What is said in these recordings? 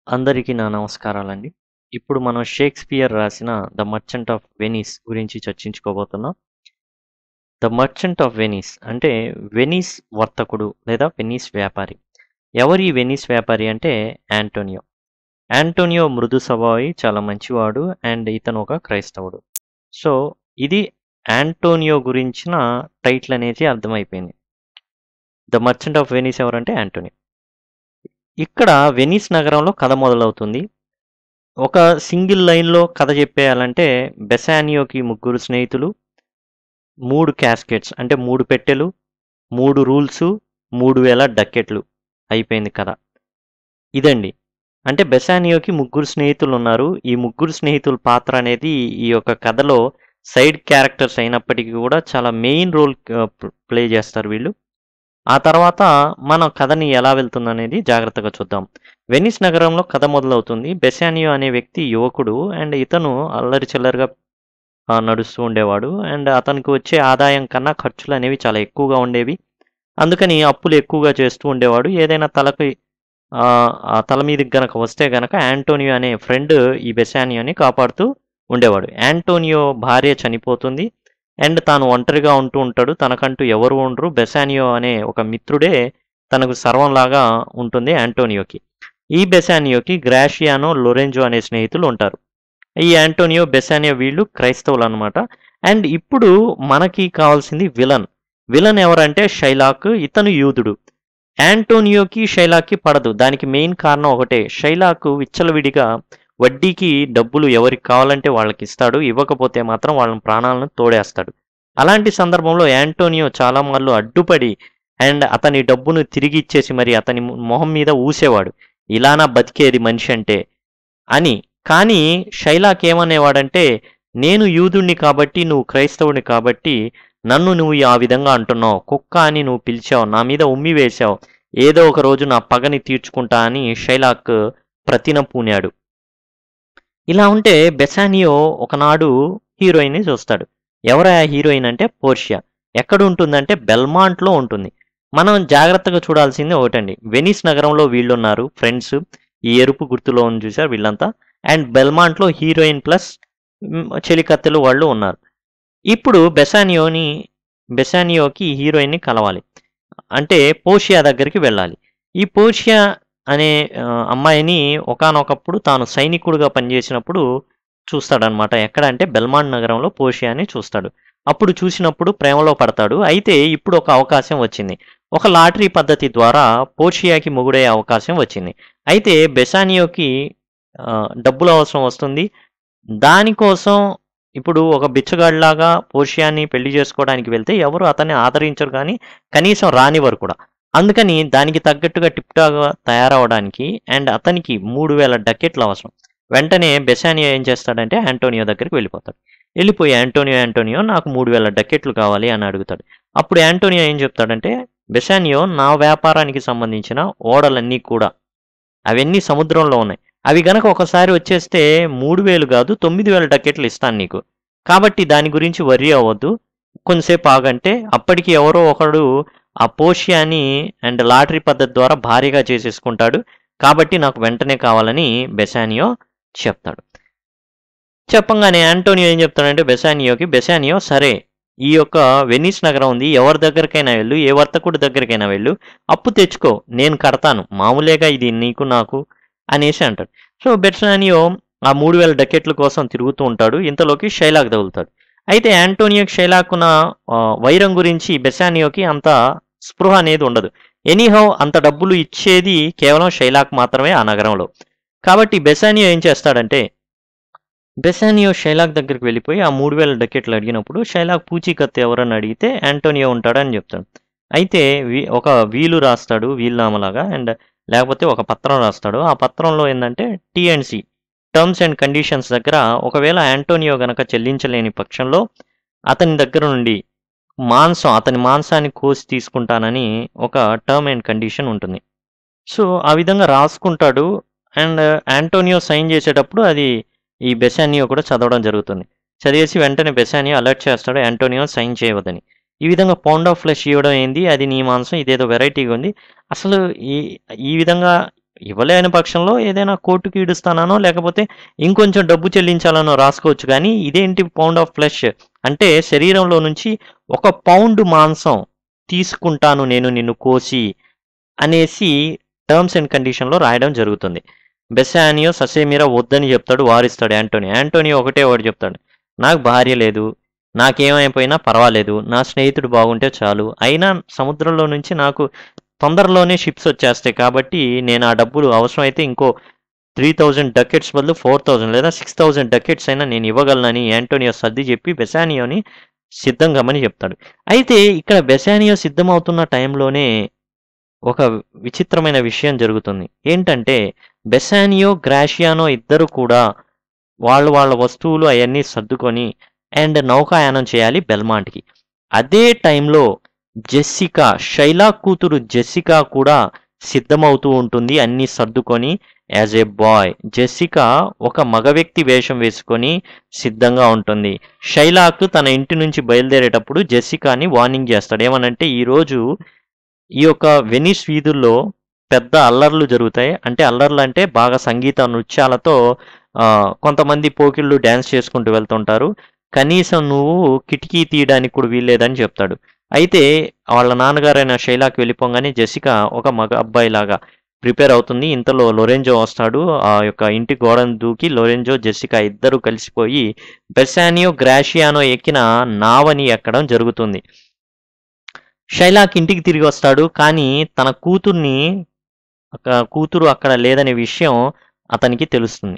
అందరికీ నా నమస్కారాలండి. ఇప్పుడు మనం 'షేక్స్‌పియర్' రాసిన 'ద మర్చెంట్ ఆఫ్ వెనీస్' గురించి చర్చించుకోబోతున్నాం. 'ద మర్చెంట్ ఆఫ్ వెనీస్' అంటే వెనీస్ వర్తకుడు లేదా వెనీస్ వ్యాపారి. ఎవరు ఈ వెనీస్ వ్యాపారి అంటే యాంటోనియో. యాంటోనియో మృదు స్వభావి, చాలా మంచివాడు అండ్ ఇతను ఒక క్రైస్తవుడు. సో, ఇది యాంటోనియో గురించిన టైటిల్ అనేది అర్థమైపోయింది. 'ద మర్చెంట్ ఆఫ్ వెనీస్' ఎవరంటే యాంటోనియో. ఇక్కడ వెనీస్ నగరంలో కథ మొదలవుతుంది. ఒక సింగిల్ లైన్‌లో కథ చెప్పేయాలంటే బెసానియోకి ముగ్గురు స్నేహితులు, 3 క్యాస్కెట్స్ అంటే 3 పెట్టెలు, 3 రూల్సు, 3000 డక్కెట్లు అయిపోయింది కథ. ఇదండి. అంటే బెసానియోకి ముగ్గురు స్నేహితులున్నారు. ఈ ముగ్గురు స్నేహితుల పాత్ర అనేది ఈ యొక్క కథలో సైడ్ క్యారెక్టర్స్ అయినప్పటికీ కూడా చాలా మెయిన్ రోల్ ఆహ్, ప్ ప్లే చేస్తారు వీళ్ళు. ఆ తర్వాత మన కథని ఎలా వెళ్తుందనేది జాగ్రత్తగా చూద్దాం. వెనీస్ నగరంలో కథ మొదలవుతుంది. బెసానియో అనే వ్యక్తి యువకుడు అండ్ ఇతను అల్లరి చిల్లరగా ఆహ్, నడుస్తూ ఉండేవాడు. అండ్ అతనికి వచ్చే ఆదాయం కన్నా ఖర్చులనేవి చాలా ఎక్కువగా ఉండేవి. అందుకని అప్పులు ఎక్కువగా చేస్తూ ఉండేవాడు. ఏదైనా తలకి ఆహ్, ఆ తల మీదకి గనక వస్తే గనక యాంటోనియో అనే ఫ్రెండ్ ఈ బెసానియోని కాపాడుతూ ఉండేవాడు. యాంటోనియో భార్య చనిపోతుంది. అండ్ తాను ఒంటరిగా ఉంటూ ఉంటాడు. తనకంటూ ఎవరు ఉండరు. బెసానియో అనే ఒక మిత్రుడే తనకు సర్వంలాగా ఉంటుంది యాంటోనియోకి. ఈ బెసానియోకి గ్రాషియానో, లొరెంజో అనే స్నేహితులు ఉంటారు. ఈ యాంటోనియో, బెసానియో వీళ్ళు క్రైస్తవులనమాట. అండ్ ఇప్పుడు మనకి కావాల్సింది విలన్. విలన్ ఎవరంటే షైలాక్. ఇతను యూదుడు. యాంటోనియోకి, షైలాక్‌కి పడదు. దానికి మెయిన్ కారణం ఒకటే. షైలాక్ విచ్చలవిడిగా వడ్డీకి డబ్బులు ఎవరికి కావాలంటే వాళ్ళకిస్తాడు. ఇవ్వకపోతే మాత్రం వాళ్ళ ప్రాణాలను తోడేస్తాడు. అలాంటి సందర్భంలో యాంటోనియో చాలా మార్లు అడ్డుపడి అండ్ అతని డబ్బును తిరిగిచ్చేసి మరి అతని మొహం మీద ఊసేవాడు. ఇలానా బతికేది మనిషి అంటే అని. కానీ షైలాక్ ఏమనేవాడంటే నేను యూదుడిని కాబట్టి, నువ్వు క్రైస్తవుడిని కాబట్టి నన్ను నువ్వు ఆ విధంగా అంటున్నావు. కుక్క అని నువ్వు పిలిచావు. నా మీద ఉమ్మి వేశావు. ఏదో ఒక రోజు నా పగని తీర్చుకుంటా అని షైలాక్ ప్రతిన పూనాడు. ఇలా ఉంటే బెసానియో ఒకనాడు హీరోయిన్‌ని చూస్తాడు. ఎవరా హీరోయిన్ అంటే పోర్షియా. ఎక్కడుంటుందంటే బెల్మాంట్‌లో ఉంటుంది. మనం జాగ్రత్తగా చూడాల్సింది ఒకటండి. వెనీస్ నగరంలో వీళ్ళున్నారు ఫ్రెండ్స్. ఈ ఎరుపు గుర్తులో ఉంది చూసారా వీళ్ళంతా. అండ్ బెల్మాంట్‌లో హీరోయిన్ ప్లస్ హ్మ్, చెలికత్తెలు వాళ్ళు ఉన్నారు. ఇప్పుడు బెసానియోని బెసానియోకి హీరోయిన్‌ని కలవాలి. అంటే పోర్షియా దగ్గరికి వెళ్ళాలి. ఈ పోర్షియా అనే ఆహ్, అమ్మాయిని ఒకానొకప్పుడు తాను సైనికుడిగా పనిచేసినప్పుడు చూస్తాడనమాట. ఎక్కడ అంటే బెల్మాంట్ నగరంలో పోర్షియాని చూస్తాడు. అప్పుడు చూసినప్పుడు ప్రేమలో పడతాడు. అయితే ఇప్పుడు ఒక అవకాశం వచ్చింది. ఒక లాటరీ పద్ధతి ద్వారా పోర్షియాకి మొగుడయ్యే అవకాశం వచ్చింది. అయితే బెసానియోకి ఆహ్, డబ్బులు అవసరం వస్తుంది. దానికోసం ఇప్పుడు ఒక బిచ్చగాడిలాగా పోర్షియాని పెళ్లి చేసుకోవడానికి వెళ్తే ఎవరు అతన్ని ఆదరించరు గానీ కనీసం రానివ్వరు కూడా. అందుకని దానికి తగ్గట్టుగా టిప్‌టాప్‌గా తయారవ్వడానికి అండ్ అతనికి 3000 డక్కెట్లు అవసరం. వెంటనే బెసానియో ఏం చేస్తాడంటే యాంటోనియో దగ్గరికి వెళ్ళిపోతాడు. వెళ్ళిపోయి యాంటోనియో, యాంటోనియో నాకు 3000 డక్కెట్లు కావాలి అని అడుగుతాడు. అప్పుడు యాంటోనియో ఏం చెప్తాడంటే బెసానియో నా వ్యాపారానికి సంబంధించిన ఓడలన్నీ కూడా అవన్నీ సముద్రంలో ఉన్నాయి. అవి గనక ఒకసారి వచ్చేస్తే 3000 కాదు 9000 డక్కెట్లు ఇస్తాను నీకు. కాబట్టి దాని గురించి వర్రీ అవ్వద్దు. కొంతసేపు ఆగంటే అప్పటికి ఎవరో ఒకడు ఆ పోర్షియాని అండ్ లాటరీ పద్ధతి ద్వారా భార్యగా చేసేసుకుంటాడు. కాబట్టి నాకు వెంటనే కావాలని బెసానియో చెప్తాడు. చెప్పంగానే యాంటోనియో ఏం చెప్తాడంటే బెసానియోకి, బెసానియో సరే ఈ యొక్క వెనీస్ నగరం ఉంది. ఎవరి దగ్గరికైనా వెళ్ళు. ఏ వర్తకుడి దగ్గరికైనా వెళ్ళు. అప్పు తెచ్చుకో. నేను కడతాను. మామూలేగా ఇది నీకు నాకు అనేసి అంటాడు. సో, బెసానియో ఆ 3000 డక్కెట్ల కోసం తిరుగుతూ ఉంటాడు. ఇంతలోకి షైలాక్ తగులుతాడు. అయితే యాంటోనియోకి షైలాకున్న ఆహ్, వైరం గురించి బెసానియోకి అంత స్పృహ అనేది ఉండదు. ఎనీహౌ అంత డబ్బులు ఇచ్చేది కేవలం షైలాక్ మాత్రమే ఆ నగరంలో. కాబట్టి బెసానియో ఏం చేస్తాడంటే బెసానియో షైలాక్ దగ్గరికి వెళ్ళిపోయి ఆ 3000 డక్కెట్లు అడిగినప్పుడు షైలాక్ పూచీకత్తు ఎవరని అడిగితే యాంటోనియో ఉంటాడని చెప్తాడు. అయితే వి ఒక వీలు రాస్తాడు వీలునామాలాగా అండ్ లేకపోతే ఒక పత్రం రాస్తాడు. ఆ పత్రంలో ఏందంటే T and C terms and conditions దగ్గర ఒకవేళ యాంటోనియో గనక చెల్లించలేని పక్షంలో అతని దగ్గర నుండి మాంసం అతని మాంసాన్ని కోసి తీసుకుంటానని ఒక టర్మ్ అండ్ కండిషన్ ఉంటుంది. సో, ఆ విధంగా రాసుకుంటాడు. అండ్ యాంటోనియో సైన్ చేసేటప్పుడు అది ఈ బెసానియో కూడా చదవడం జరుగుతుంది. చదివేసి వెంటనే బెసానియో అలర్ట్ చేస్తాడు యాంటోనియో సైన్ చేయవద్దని. ఈ విధంగా పౌండ్ ఆఫ్ ఫ్లెష్ ఇవ్వడం ఏంది? అది నీ మాంసం ఇదేదో వెరైటీగా ఉంది. అసలు ఈ ఈ విధంగా ఇవ్వలేని పక్షంలో ఏదైనా కోర్టుకి ఈడుస్తానో లేకపోతే ఇంకొంచెం డబ్బు చెల్లించాలనో రాసుకోవచ్చు కానీ ఇదేంటి పౌండ్ ఆఫ్ ఫ్లెష్ అంటే శరీరంలో నుంచి ఒక పౌండ్ మాంసం తీసుకుంటాను నేను నిన్ను కోసి అనేసి టర్మ్స్ అండ్ కండిషన్లో రాయడం జరుగుతుంది బెసానియో ససేమిరా వద్దని చెప్తాడు వారిస్తాడు యాంటోనీ యాంటోనీ ఒకటే ఒకటి చెప్తాడు నాకు భార్య లేదు నాకేమైపోయినా పర్వాలేదు నా స్నేహితుడు బాగుంటే చాలు అయినా సముద్రంలో నుంచి నాకు తొందరలోనే షిప్స్ వచ్చేస్తాయి కాబట్టి నేను ఆ డబ్బులు అవసరమైతే ఇంకో త్రీ థౌజండ్ డకెట్స్ బదులు ఫోర్ థౌజండ్ లేదా సిక్స్ థౌజండ్ డకెట్స్ అయినా నేను ఇవ్వగలనని యాంటోనియో సర్ది చెప్పి బెసానియోని సిద్ధం కమ్మని చెప్తాడు అయితే ఇక్కడ బెసానియో సిద్ధమవుతున్న టైంలోనే ఒక విచిత్రమైన విషయం జరుగుతుంది ఏంటంటే బెసానియో గ్రాషియానో ఇద్దరు కూడా వాళ్ళు వాళ్ళ వస్తువులు అవన్నీ సర్దుకొని అండ్ నౌకాయానం చేయాలి బెల్మాంట్కి అదే టైంలో జెస్సికా శైలా కూతురు జెస్సికా కూడా సిద్ధమవుతూ ఉంటుంది అన్ని సర్దుకొని యాజ్ ఏ బాయ్ జెస్సికా ఒక మగ వ్యక్తి వేషం వేసుకొని సిద్ధంగా ఉంటుంది శైలాకు తన ఇంటి నుంచి బయలుదేరేటప్పుడు జెస్సికాని వార్నింగ్ చేస్తాడు ఏమనంటే ఈరోజు ఈ యొక్క వెనిస్ వీధుల్లో పెద్ద అల్లర్లు జరుగుతాయి అంటే అల్లర్లు అంటే బాగా సంగీత నృత్యాలతో ఆ, కొంతమంది పోకిళ్ళు డ్యాన్స్ చేసుకుంటూ వెళ్తుంటారు కనీసం నువ్వు కిటికీ తీయడానికి కూడా వీల్లేదని చెప్తాడు అయితే వాళ్ళ నాన్నగారైన శైలాకి వెళ్ళిపోగానే జెసికా ఒక మగ అబ్బాయి లాగా ప్రిపేర్ అవుతుంది ఇంతలో లొరెంజో వస్తాడు ఆ యొక్క ఇంటి గోడను దూకి లొరెంజో జెసికా ఇద్దరు కలిసిపోయి బెసానియో గ్రాషియానో ఎక్కిన నావని ఎక్కడం జరుగుతుంది షైలాక్ ఇంటికి తిరిగి వస్తాడు కానీ తన కూతుర్ని ఒక కూతురు అక్కడ లేదనే విషయం అతనికి తెలుస్తుంది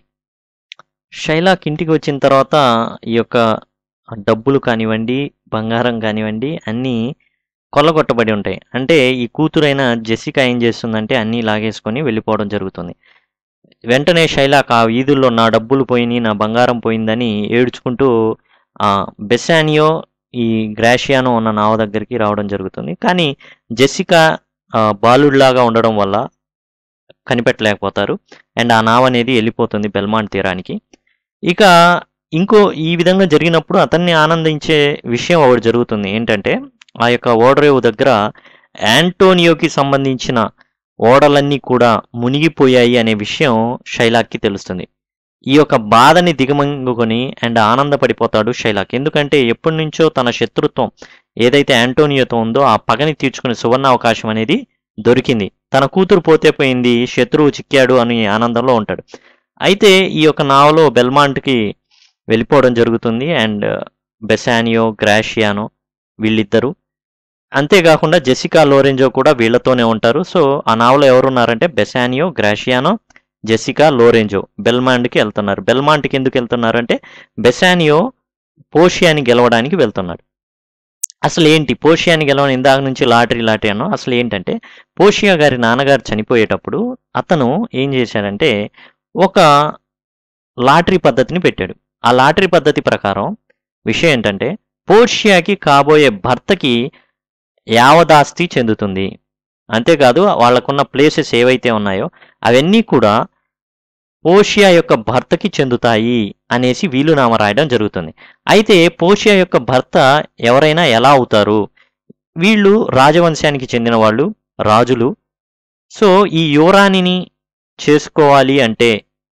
షైలాక్ ఇంటికి వచ్చిన తర్వాత ఈ యొక్క డబ్బులు కానివ్వండి బంగారం కానివ్వండి అన్నీ కొల్లగొట్టబడి ఉంటాయి అంటే ఈ కూతురైన జెసికా ఏం చేస్తుందంటే అన్నీ లాగేసుకొని వెళ్ళిపోవడం జరుగుతుంది వెంటనే శైలాక్ ఆ వీధుల్లో నా డబ్బులు పోయినాయి నా బంగారం పోయిందని ఏడ్చుకుంటూ ఆ బెసానియో ఈ గ్రాషియానో ఉన్న నావ దగ్గరికి రావడం జరుగుతుంది కానీ జెసికా ఆ, బాలుడిలాగా ఉండడం వల్ల కనిపెట్టలేకపోతారు అండ్ ఆ నావ అనేది వెళ్ళిపోతుంది బెల్మాంట్ తీరానికి ఇక ఇంకో ఈ విధంగా జరిగినప్పుడు అతన్ని ఆనందించే విషయం ఒకటి జరుగుతుంది ఏంటంటే ఆ యొక్క ఓడరేవు దగ్గర యాంటోనియోకి సంబంధించిన ఓడలన్నీ కూడా మునిగిపోయాయి అనే విషయం శైలాక్కి తెలుస్తుంది ఈ యొక్క బాధని దిగమంగుకొని అండ్ ఆనందపడిపోతాడు శైలాక్ ఎందుకంటే ఎప్పటి నుంచో తన శత్రుత్వం ఏదైతే యాంటోనియోతో ఉందో ఆ పగని తీర్చుకునే సువర్ణ అవకాశం అనేది దొరికింది తన కూతురు పోతే పోయింది శత్రువు చిక్కాడు అని ఆనందంలో ఉంటాడు అయితే ఈ యొక్క నావలో బెల్మాంట్కి వెళ్ళిపోవడం జరుగుతుంది అండ్ బెసానియో గ్రాషియానో వీళ్ళిద్దరూ అంతేకాకుండా జెసికా లోరెంజో కూడా వీళ్ళతోనే ఉంటారు సో ఆ నావలో ఎవరున్నారంటే బెసానియో గ్రాషియానో జెసికా లోరెంజో బెల్మాంట్కి వెళ్తున్నారు బెల్మాంట్కి ఎందుకు వెళ్తున్నారంటే బెసానియో పోషియాని గెలవడానికి వెళ్తున్నాడు అసలు ఏంటి పోషియాని గెలవని ఇందాక నుంచి లాటరీ లాటరీ అన్నో అసలు ఏంటంటే పోషియా గారి నాన్నగారు చనిపోయేటప్పుడు అతను ఏం చేశాడంటే ఒక లాటరీ పద్ధతిని పెట్టాడు ఆ లాటరీ పద్ధతి ప్రకారం విషయం ఏంటంటే పోషియాకి కాబోయే భర్తకి యావదాస్తి చెందుతుంది అంతేకాదు వాళ్ళకున్న ప్లేసెస్ ఏవైతే ఉన్నాయో అవన్నీ కూడా పోషియా యొక్క భర్తకి చెందుతాయి అనేసి వీలునామా రాయడం జరుగుతుంది అయితే పోషియా యొక్క భర్త ఎవరైనా ఎలా అవుతారు వీళ్ళు రాజవంశానికి చెందిన వాళ్ళు రాజులు సో ఈ యువరాణిని చేసుకోవాలి అంటే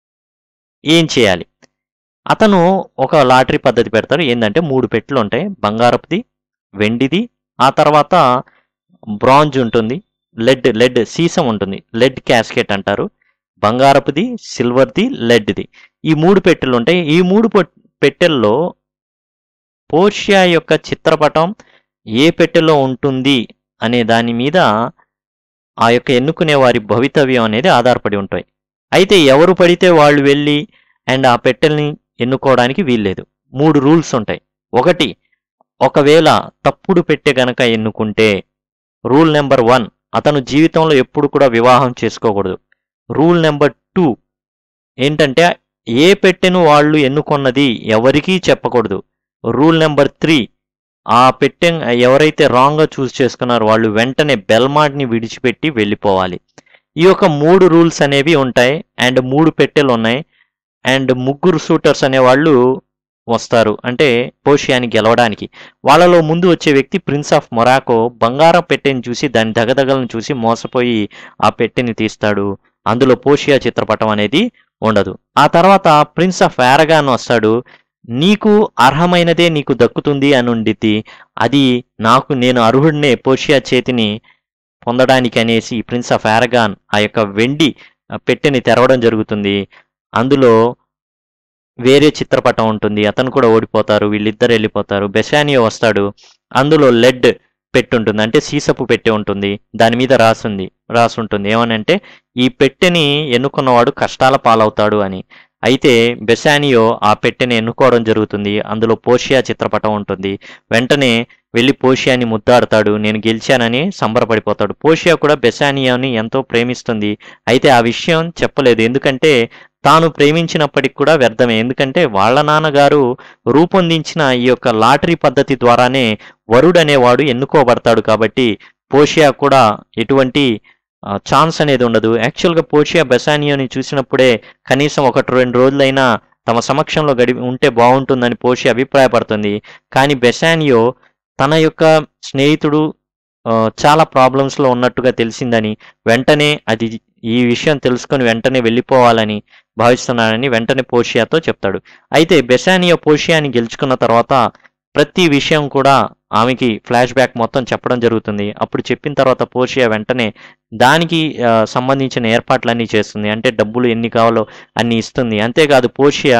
ఏం చేయాలి అతను ఒక లాటరీ పద్ధతి పెడతాడు ఏంటంటే మూడు పెట్లు ఉంటాయి బంగారపుది వెండిది ఆ తర్వాత బ్రాంజ్ ఉంటుంది లెడ్ లెడ్ సీసం ఉంటుంది లెడ్ క్యాస్కెట్ అంటారు బంగారపుది సిల్వర్ది లెడ్ది ఈ మూడు పెట్టెలు ఉంటాయి ఈ మూడు పొట్- పెట్టెల్లో పోర్షియా యొక్క చిత్రపటం ఏ పెట్టెలో ఉంటుంది అనే దాని మీద ఆ యొక్క ఎన్నుకునే వారి భవితవ్యం అనేది ఆధారపడి ఉంటాయి అయితే ఎవరు పడితే వాళ్ళు వెళ్ళి అండ్ ఆ పెట్టెల్ని ఎన్నుకోవడానికి వీల్లేదు మూడు రూల్స్ ఉంటాయి ఒకటి ఒకవేళ తప్పుడు పెట్టె గనక ఎన్నుకుంటే రూల్ నెంబర్ వన్ అతను జీవితంలో ఎప్పుడు కూడా వివాహం చేసుకోకూడదు రూల్ నెంబర్ టూ ఏంటంటే ఏ పెట్టెను వాళ్ళు ఎన్నుకున్నది ఎవరికీ చెప్పకూడదు రూల్ నెంబర్ త్రీ ఆ పెట్టె ఎవరైతే రాంగ్గా చూస్ చేసుకున్నారో వాళ్ళు వెంటనే బెల్మాట్ని విడిచిపెట్టి వెళ్ళిపోవాలి ఈ యొక్క మూడు రూల్స్ అనేవి ఉంటాయి అండ్ మూడు పెట్టెలు ఉన్నాయి అండ్ ముగ్గురు షూటర్స్ అనేవాళ్ళు వస్తారు అంటే పోషియాని గెలవడానికి వాళ్ళలో ముందు వచ్చే వ్యక్తి ప్రిన్స్ ఆఫ్ మొరాకో బంగారం పెట్టెని చూసి దాని దగదగలను చూసి మోసపోయి ఆ పెట్టెని తీస్తాడు అందులో పోషియా చిత్రపటం అనేది ఉండదు ఆ తర్వాత ప్రిన్స్ ఆఫ్ ఆరగాన్ వస్తాడు నీకు అర్హమైనదే నీకు దక్కుతుంది అని ఉండిద్ది అది నాకు నేను అర్హుడినే పోషియా చేతిని పొందడానికి అనేసి ప్రిన్స్ ఆఫ్ ఆరగాన్ ఆ యొక్క వెండి ఆ, పెట్టెని తెరవడం జరుగుతుంది అందులో వేరే చిత్రపటం ఉంటుంది అతను కూడా ఓడిపోతారు వీళ్ళిద్దరు వెళ్ళిపోతారు బెసానియో వస్తాడు అందులో లెడ్ పెట్టి ఉంటుంది అంటే సీసపు పెట్టె ఉంటుంది దాని మీద రాసుంది రాసి ఉంటుంది ఏమనంటే ఈ పెట్టెని ఎన్నుకున్నవాడు కష్టాల పాలవుతాడు అని అయితే బెసానియో ఆ పెట్టెని ఎన్నుకోవడం జరుగుతుంది అందులో పోషియా చిత్రపటం ఉంటుంది వెంటనే వెళ్ళి పోషియాని ముద్దాడతాడు నేను గెలిచానని సంబరపడిపోతాడు పోషియా కూడా బెసానియాని ఎంతో ప్రేమిస్తుంది అయితే ఆ విషయం చెప్పలేదు ఎందుకంటే తాను ప్రేమించినప్పటికి కూడా వ్యర్థమే ఎందుకంటే వాళ్ళ నాన్నగారు రూపొందించిన ఈ యొక్క లాటరీ పద్ధతి ద్వారానే వరుడు అనేవాడు ఎన్నుకోబడతాడు కాబట్టి పోషియా కూడా ఎటువంటి ఆ, ఛాన్స్ అనేది ఉండదు యాక్చువల్గా పోషియా బెసానియోని చూసినప్పుడే కనీసం ఒకటి రెండు రోజులైనా తమ సమక్షంలో గడిపి ఉంటే బాగుంటుందని పోషి అభిప్రాయపడుతుంది కానీ బెసానియో తన యొక్క స్నేహితుడు ఆ, చాలా ప్రాబ్లమ్స్లో ఉన్నట్టుగా తెలిసిందని వెంటనే అది ఈ విషయం తెలుసుకొని వెంటనే వెళ్ళిపోవాలని భావిస్తున్నానని వెంటనే పోషియాతో చెప్తాడు అయితే బెసానియో పోషియాని గెలుచుకున్న తర్వాత ప్రతి విషయం కూడా ఆమెకి ఫ్లాష్ బ్యాక్ మొత్తం చెప్పడం జరుగుతుంది అప్పుడు చెప్పిన తర్వాత పోషియా వెంటనే దానికి ఆ, సంబంధించిన ఏర్పాట్లన్నీ చేస్తుంది అంటే డబ్బులు ఎన్ని కావాలో అన్ని ఇస్తుంది అంతేకాదు పోషియా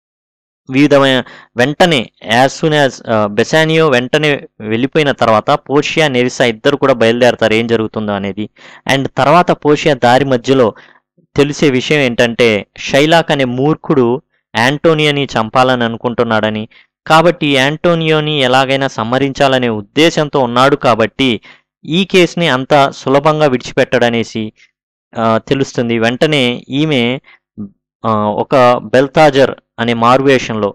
వివిధమైన వెంటనే యాజ్ సూన్ యాజ్ బెసానియో వెంటనే వెళ్ళిపోయిన తర్వాత పోషియా నెరిసా ఇద్దరు కూడా బయలుదేరతారు ఏం జరుగుతుందో అనేది అండ్ తర్వాత పోషియా దారి మధ్యలో తెలిసే విషయం ఏంటంటే షైలాక్ అనే మూర్ఖుడు యాంటోనియోని చంపాలని అనుకుంటున్నాడని కాబట్టి యాంటోనియోని ఎలాగైనా సంహరించాలనే ఉద్దేశంతో ఉన్నాడు కాబట్టి ఈ కేసుని అంత సులభంగా విడిచిపెట్టడనేసి ఆ, తెలుస్తుంది వెంటనే ఈమె ఆ, ఒక బెల్తాజర్ అనే మారువేషంలో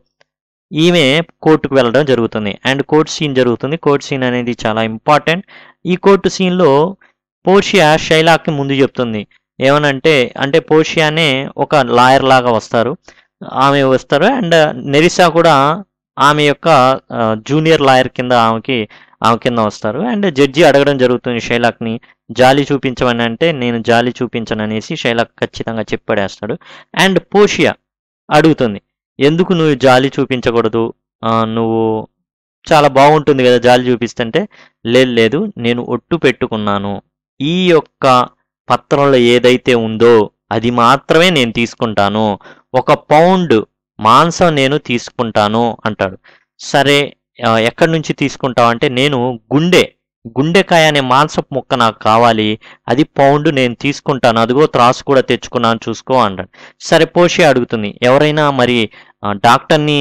ఈమె కోర్టుకు వెళ్ళడం జరుగుతుంది అండ్ కోర్టు సీన్ జరుగుతుంది కోర్టు సీన్ అనేది చాలా ఇంపార్టెంట్ ఈ కోర్టు సీన్లో పోషియా షైలాక్కి ముందు చెప్తుంది ఏమనంటే అంటే పోషియానే ఒక లాయర్ లాగా వస్తారు ఆమె వస్తారు అండ్ నెరిసా కూడా ఆమె యొక్క జూనియర్ లాయర్ కింద ఆమెకి ఆమె కింద వస్తారు అండ్ జడ్జి అడగడం జరుగుతుంది షైలాక్ని జాలి చూపించమని అంటే నేను జాలి చూపించను అనేసి షైలాక్ ఖచ్చితంగా చెప్పడేస్తాడు అండ్ పోషియా అడుగుతుంది ఎందుకు నువ్వు జాలి చూపించకూడదు ఆ, నువ్వు చాలా బాగుంటుంది కదా జాలి చూపిస్తుంటే లేదు లేదు నేను ఒట్టు పెట్టుకున్నాను ఈ యొక్క పత్రంలో ఏదైతే ఉందో అది మాత్రమే నేను తీసుకుంటాను ఒక పౌండ్ మాంసం నేను తీసుకుంటాను అంటాడు సరే ఆ, ఎక్కడి నుంచి తీసుకుంటావు అంటే నేను గుండె గుండెకాయ అనే మాంసపు ముక్క నాకు కావాలి అది పౌండ్ నేను తీసుకుంటాను అదిగో త్రాసు కూడా తెచ్చుకున్నాను చూసుకో అంటాడు సరే పోషి అడుగుతుంది ఎవరైనా మరి ఆ, డాక్టర్ని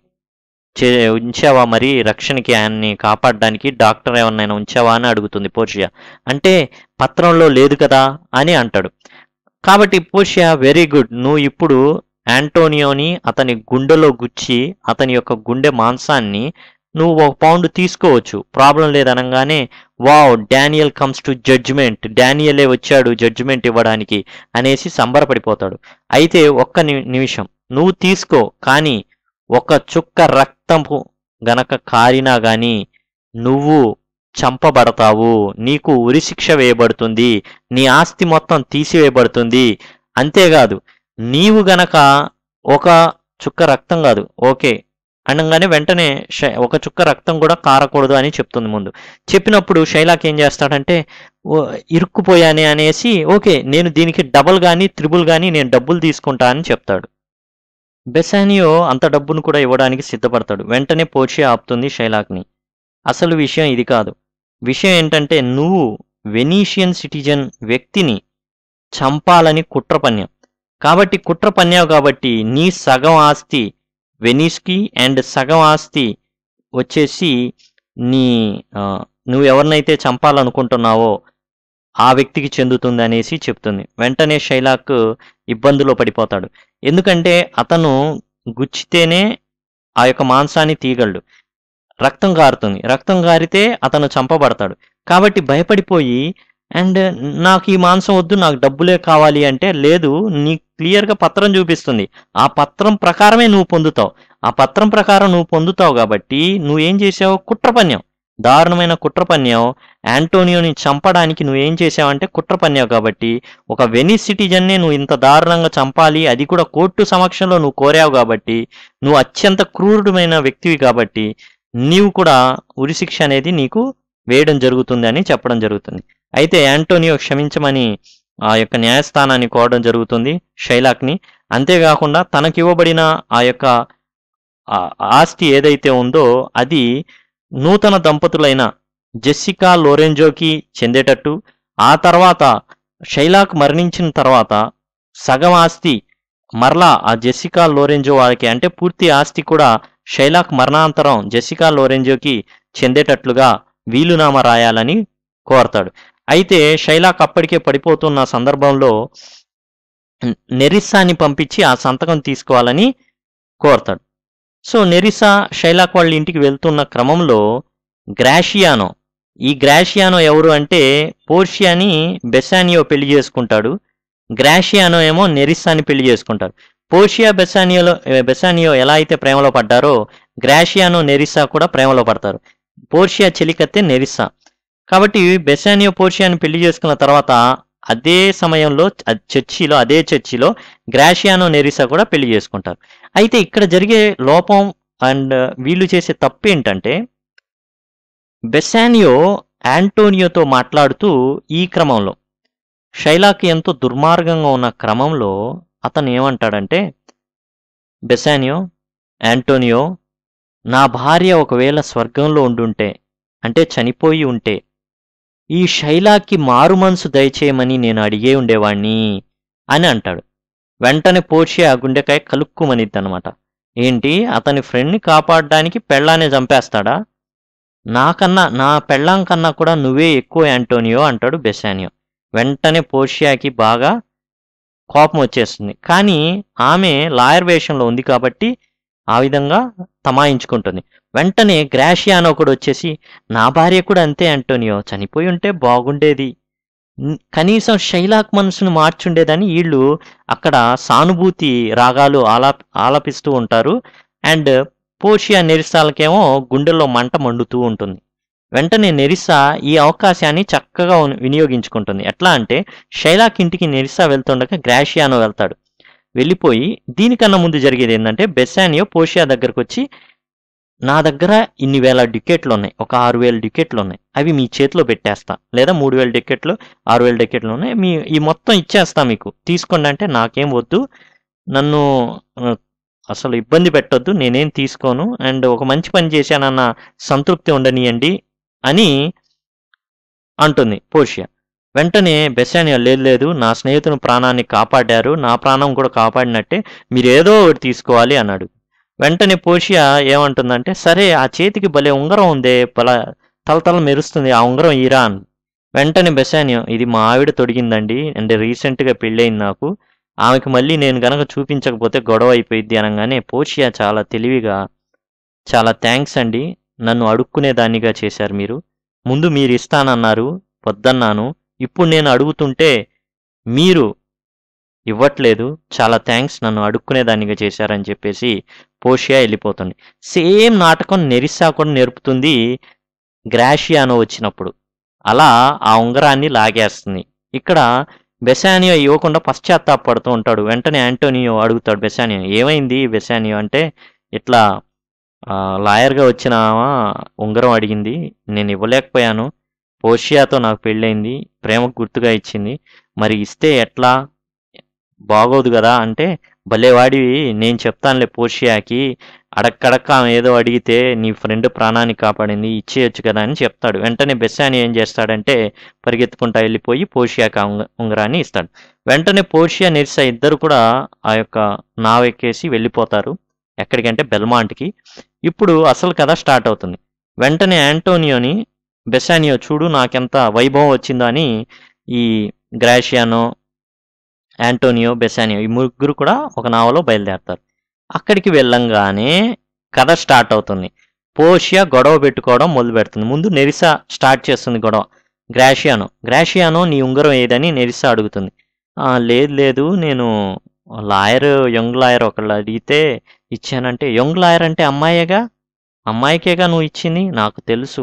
చే ఉంచావా మరి రక్షణకి ఆయన్ని కాపాడడానికి డాక్టర్ ఏమన్నా ఉంచావా అని అడుగుతుంది పోషియా అంటే పత్రంలో లేదు కదా అని అంటాడు కాబట్టి పోషియా వెరీ గుడ్ నువ్వు ఇప్పుడు యాంటోనియోని అతని గుండెలో గుచ్చి అతని యొక్క గుండె మాంసాన్ని నువ్వు ఒక పౌండ్ తీసుకోవచ్చు ప్రాబ్లం లేదనగానే wow Daniel comes to judgement డానియలే వచ్చాడు జడ్జిమెంట్ ఇవ్వడానికి అనేసి సంబరపడిపోతాడు అయితే ఒక్క ని- నిమిషం నువ్వు తీసుకో కానీ ఒక చుక్క రక్తము గనక కారినా గాని నువ్వు చంపబడతావు నీకు ఉరిశిక్ష వేయబడుతుంది నీ ఆస్తి మొత్తం తీసివేయబడుతుంది అంతేకాదు నీవు గనక ఒక చుక్క రక్తం కాదు ఓకే అనగానే వెంటనే షై- ఒక చుక్క రక్తం కూడా కారకూడదు అని చెప్తుంది ముందు చెప్పినప్పుడు శైలాక్ ఏం చేస్తాడంటే "ఓ, ఇరుక్కుపోయానే అనేసి ఓకే నేను దీనికి డబుల్ కానీ త్రిబుల్ కానీ నేను డబ్బులు తీసుకుంటా అని చెప్తాడు బెసానియో అంత డబ్బును కూడా ఇవ్వడానికి సిద్ధపడతాడు వెంటనే పోచి ఆపుతుంది షైలాక్ని అసలు విషయం ఇది కాదు విషయం ఏంటంటే నువ్వు వెనీషియన్ సిటిజన్ వ్యక్తిని చంపాలని కుట్ర పన్యావు కాబట్టి కుట్ర పన్యావు కాబట్టి నీ సగం ఆస్తి వెనీస్కి అండ్ సగం ఆస్తి వచ్చేసి నీ ఆ, నువ్వు ఎవరినైతే చంపాలనుకుంటున్నావో ఆ వ్యక్తికి చెందుతుంది అనేసి చెప్తుంది వెంటనే షైలాక్ ఇబ్బందులో పడిపోతాడు ఎందుకంటే అతను గుచ్చితేనే ఆ యొక్క మాంసాన్ని తీయగలడు రక్తం కారుతుంది రక్తం కారితే అతను చంపబడతాడు కాబట్టి భయపడిపోయి అండ్ నాకు ఈ మాంసం వద్దు నాకు డబ్బులే కావాలి అంటే లేదు నీ క్లియర్గా పత్రం చూపిస్తుంది ఆ పత్రం ప్రకారమే నువ్వు పొందుతావు ఆ పత్రం ప్రకారం నువ్వు పొందుతావు కాబట్టి నువ్వేం చేసావు కుట్ర పన్యం దారుణమైన కుట్ర పన్యావు యాంటోనియోని చంపడానికి నువ్వేం చేసావంటే కుట్ర పన్యావు కాబట్టి ఒక వెనిస్ సిటిజన్నే నువ్వు ఇంత దారుణంగా చంపాలి అది కూడా కోర్టు సమక్షంలో నువ్వు కోరావు కాబట్టి నువ్వు అత్యంత క్రూరుడమైన వ్యక్తివి కాబట్టి నీవు కూడా ఉరిశిక్ష అనేది నీకు వేయడం జరుగుతుంది అని చెప్పడం జరుగుతుంది అయితే యాంటోనియో క్షమించమని ఆ యొక్క న్యాయస్థానాన్ని కోరడం జరుగుతుంది షైలాక్ని అంతేకాకుండా తనకివ్వబడిన ఆ యొక్క ఆ ఆస్తి ఏదైతే ఉందో అది నూతన దంపతులైన జెస్సికా లోరెంజోకి చెందేటట్టు ఆ తర్వాత షైలాక్ మరణించిన తర్వాత సగం ఆస్తి మరలా ఆ జెస్సికా లోరెంజో వారికి అంటే పూర్తి ఆస్తి కూడా షైలాక్ మరణాంతరం జెస్సికా లోరెంజోకి చెందేటట్లుగా వీలునామా రాయాలని కోరతాడు అయితే షైలాక్ అప్పటికే పడిపోతున్న సందర్భంలో నెరిస్సాని పంపించి ఆ సంతకం తీసుకోవాలని కోరతాడు సో నెరిసా షైలాక్ వాళ్ళ ఇంటికి వెళ్తున్న క్రమంలో గ్రాషియానో ఈ గ్రాషియానో ఎవరు అంటే పోర్షియాని బెసానియో పెళ్లి చేసుకుంటాడు గ్రాషియానో ఏమో నెరిస్సాని పెళ్లి చేసుకుంటారు పోర్షియా బెసానియోలో బెసానియో ఎలా అయితే ప్రేమలో పడ్డారో గ్రాషియానో నెరిసా కూడా ప్రేమలో పడతారు పోర్షియా చెలికత్తే నెరిసా కాబట్టి బెసానియో పోర్షియాని పెళ్లి చేసుకున్న తర్వాత అదే సమయంలో అ- చర్చిలో అదే చర్చిలో గ్రాషియానో నెరిసా కూడా పెళ్లి చేసుకుంటారు అయితే ఇక్కడ జరిగే లోపం అండ్ వీళ్ళు చేసే తప్పు ఏంటంటే బెసానియో యాంటోనియోతో మాట్లాడుతూ ఈ క్రమంలో షైలాకి ఎంతో దుర్మార్గంగా ఉన్న క్రమంలో అతను ఏమంటాడంటే బెసానియో యాంటోనియో నా భార్య ఒకవేళ స్వర్గంలో ఉండుంటే అంటే చనిపోయి ఉంటే ఈ శైలాకి మారు మనసు దయచేయమని నేను అడిగే ఉండేవాణ్ణి అని అంటాడు వెంటనే పోర్షి ఆ గుండెకాయ కలుక్కుమనిద్ది అనమాట ఏంటి అతని ఫ్రెండ్ని కాపాడడానికి పెళ్ళాన్ని చంపేస్తాడా నాకన్నా నా పెళ్ళాం కన్నా కూడా నువ్వే ఎక్కువ యాంటోనియో అంటాడు బెసానియో వెంటనే పోర్షియాకి బాగా కోపం వచ్చేస్తుంది కానీ ఆమె లాయర్ వేషంలో ఉంది కాబట్టి ఆ విధంగా తమాయించుకుంటుంది వెంటనే గ్రాషియానో కూడా వచ్చేసి నా భార్య కూడా అంతే అంటోనియో చనిపోయి ఉంటే బాగుండేది న్- కనీసం శైలాక్ మనసును మార్చుండేదని వీళ్ళు అక్కడ సానుభూతి రాగాలు ఆలాప్ ఆలపిస్తూ ఉంటారు అండ్ పోషియా నెరిసాలకేమో గుండెల్లో మంట మండుతూ ఉంటుంది వెంటనే నెరిసా ఈ అవకాశాన్ని చక్కగా ఉని- వినియోగించుకుంటుంది ఎట్లా అంటే శైలాక్ ఇంటికి నెరిసా వెళ్తుండగా గ్రాషియానో వెళ్తాడు వెళ్ళిపోయి దీనికన్నా ముందు జరిగేది ఏంటంటే బెసానియో పోషియా దగ్గరకు వచ్చి నా దగ్గర ఇన్ని వేల డికెట్లు ఉన్నాయి ఒక ఆరు వేల డికెట్లు ఉన్నాయి అవి మీ చేతిలో పెట్టేస్తా లేదా మూడు వేల డికెట్లు ఆరు వేల డికెట్లు ఉన్నాయి మీ ఈ మొత్తం ఇచ్చేస్తా మీకు తీసుకోండి అంటే నాకేం వద్దు నన్ను ఆ, అసలు ఇబ్బంది పెట్టొద్దు నేనేం తీసుకోను అండ్ ఒక మంచి పని చేశానన్న సంతృప్తి ఉండనియండి అని అంటుంది పోషియా వెంటనే బెసానియా లేదు లేదు నా స్నేహితుని ప్రాణాన్ని కాపాడారు నా ప్రాణం కూడా కాపాడినట్టే మీరు ఏదో ఒకటి తీసుకోవాలి అన్నాడు వెంటనే పోషియా ఏమంటుందంటే సరే ఆ చేతికి భలే ఉంగరం ఉందే బల తలతల మెరుస్తుంది ఆ ఉంగరం ఈరా అని వెంటనే బెసానియో ఇది మా ఆవిడ తొడిగిందండి అంటే రీసెంట్గా పెళ్ళయింది నాకు ఆమెకు మళ్ళీ నేను గనక చూపించకపోతే గొడవ అయిపోయింది అనగానే పోషియా చాలా తెలివిగా చాలా థ్యాంక్స్ అండి నన్ను అడుక్కునే దానిగా చేశారు మీరు ముందు మీరు ఇస్తానన్నారు వద్దన్నాను ఇప్పుడు నేను అడుగుతుంటే మీరు ఇవ్వట్లేదు చాలా థ్యాంక్స్ నన్ను అడుక్కునేదానిగా చేశారని చెప్పేసి పోషియా వెళ్ళిపోతుంది సేమ్ నాటకం నెరిసా కూడా నేర్పుతుంది గ్రాషియానో వచ్చినప్పుడు అలా ఆ ఉంగరాన్ని లాగేస్తుంది ఇక్కడ బెసానియో ఇవ్వకుండా పశ్చాత్తాపడుతూ ఉంటాడు వెంటనే యాంటోనియో అడుగుతాడు బెసానియో ఏమైంది బెసానియో అంటే ఇట్లా ఆ, లాయర్గా వచ్చిన ఆమె ఉంగరం అడిగింది నేను ఇవ్వలేకపోయాను పోషియాతో నాకు పెళ్ళైంది ప్రేమకు గుర్తుగా ఇచ్చింది మరి ఇస్తే ఎట్లా బాగోదు కదా అంటే భలేవాడివి నేను చెప్తానులే పోషియాకి అడక్కడక్క ఆమె ఏదో అడిగితే నీ ఫ్రెండ్ ప్రాణాన్ని కాపాడింది ఇచ్చేయచ్చు కదా అని చెప్తాడు వెంటనే బెస్సాని ఏం చేస్తాడంటే పరిగెత్తుకుంటా వెళ్ళిపోయి పోషియాకి ఆ ఉంగ- ఉంగరాన్ని ఇస్తాడు వెంటనే పోషియా నిర్సా ఇద్దరు కూడా ఆ యొక్క నావెక్కేసి వెళ్ళిపోతారు ఎక్కడికంటే బెల్మాంట్కి ఇప్పుడు అసలు కథ స్టార్ట్ అవుతుంది వెంటనే యాంటోనియోని బెసానియో చూడు నాకెంత వైభవం వచ్చిందో అని ఈ గ్రాషియానో యాంటోనియో బెసానియో ఈ ముగ్గురు కూడా ఒక నావలో బయలుదేరతారు అక్కడికి వెళ్ళంగానే కథ స్టార్ట్ అవుతుంది పోషియా గొడవ పెట్టుకోవడం మొదలు పెడుతుంది ముందు నెరిసా స్టార్ట్ చేస్తుంది గొడవ గ్రాషియానో గ్రాషియానో నీ ఉంగరం ఏదని నెరిసా అడుగుతుంది "ఆ, లేదు లేదు నేను లాయర్ యంగ్ లాయర్ ఒకళ్ళు అడిగితే ఇచ్చానంటే యంగ్ లాయర్ అంటే అమ్మాయేగా అమ్మాయికేగా నువ్వు ఇచ్చింది నాకు తెలుసు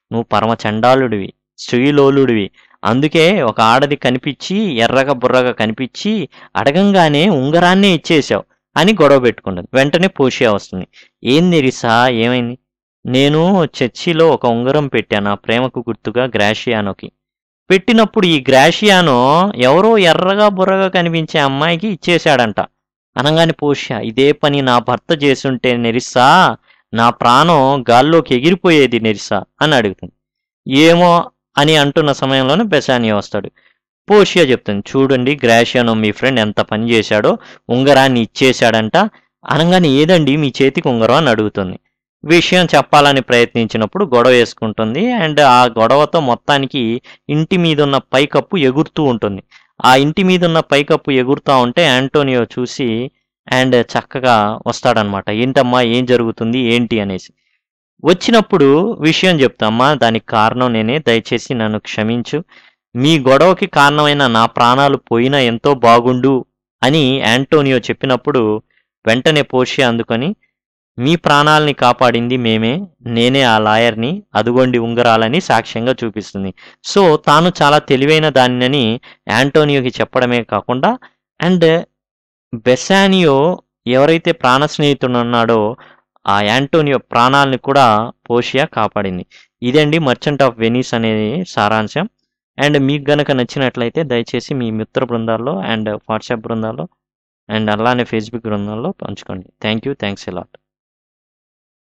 నువ్వు పరమ చండాలుడివి స్త్రీలోలుడివి అందుకే ఒక ఆడది కనిపించి ఎర్రగా బుర్రగా కనిపించి అడగంగానే ఉంగరాన్నే ఇచ్చేసావు అని గొడవ పెట్టుకుంటుంది వెంటనే పోషియా వస్తుంది ఏం నిరిసా ఏమైంది నేను చర్చిలో ఒక ఉంగరం పెట్టాను ఆ ప్రేమకు గుర్తుగా గ్రాషియానోకి పెట్టినప్పుడు ఈ గ్రాషియానో ఎవరో ఎర్రగా బుర్రగా కనిపించే అమ్మాయికి ఇచ్చేశాడంట అనగానే పోషియా ఇదే పని నా భర్త చేసుంటే నెరిసా నా ప్రాణం గాల్లోకి ఎగిరిపోయేది నెరిసా అని అడుగుతుంది ఏమో అని అంటున్న సమయంలోనే బెసానియా వస్తాడు పోషియా చెప్తుంది చూడండి గ్రాషియానో మీ ఫ్రెండ్ ఎంత పని చేశాడో ఉంగరాన్ని ఇచ్చేశాడంట అనగానే ఏదండి మీ చేతికి ఉంగరం అని అడుగుతుంది విషయం చెప్పాలని ప్రయత్నించినప్పుడు గొడవ వేసుకుంటుంది అండ్ ఆ గొడవతో మొత్తానికి ఇంటి మీద ఉన్న పైకప్పు ఎగురుతూ ఉంటుంది ఆ ఇంటి మీద ఉన్న పైకప్పు ఎగురుతూ ఉంటే యాంటోనియో చూసి అండ్ చక్కగా వస్తాడనమాట ఏంటమ్మా ఏం జరుగుతుంది ఏంటి అనేసి వచ్చినప్పుడు విషయం చెప్తామ్మా దానికి కారణం నేనే దయచేసి నన్ను క్షమించు మీ గొడవకి కారణమైన నా ప్రాణాలు పోయినా ఎంతో బాగుండు అని యాంటోనియో చెప్పినప్పుడు వెంటనే పోషి అందుకొని మీ ప్రాణాలని కాపాడింది మేమే నేనే ఆ లాయర్ని అదుగోండి ఉంగరాలని సాక్ష్యంగా చూపిస్తుంది సో తాను చాలా తెలివైన దానిని యాంటోనియోకి చెప్పడమే కాకుండా అండ్ బెసానియో ఎవరైతే ప్రాణ స్నేహితుడు ఉన్నాడో ఆ యాంటోనియో ప్రాణాలని కూడా పోషియా కాపాడింది ఇదండి మర్చెంట్ ఆఫ్ వెనీస్ అనేది సారాంశం అండ్ మీకు గనక నచ్చినట్లయితే దయచేసి మీ మిత్ర బృందాల్లో అండ్ వాట్సాప్ బృందాల్లో అండ్ అలానే ఫేస్బుక్ బృందాల్లో పంచుకోండి థ్యాంక్ యూ థ్యాంక్స్ ఎలాట్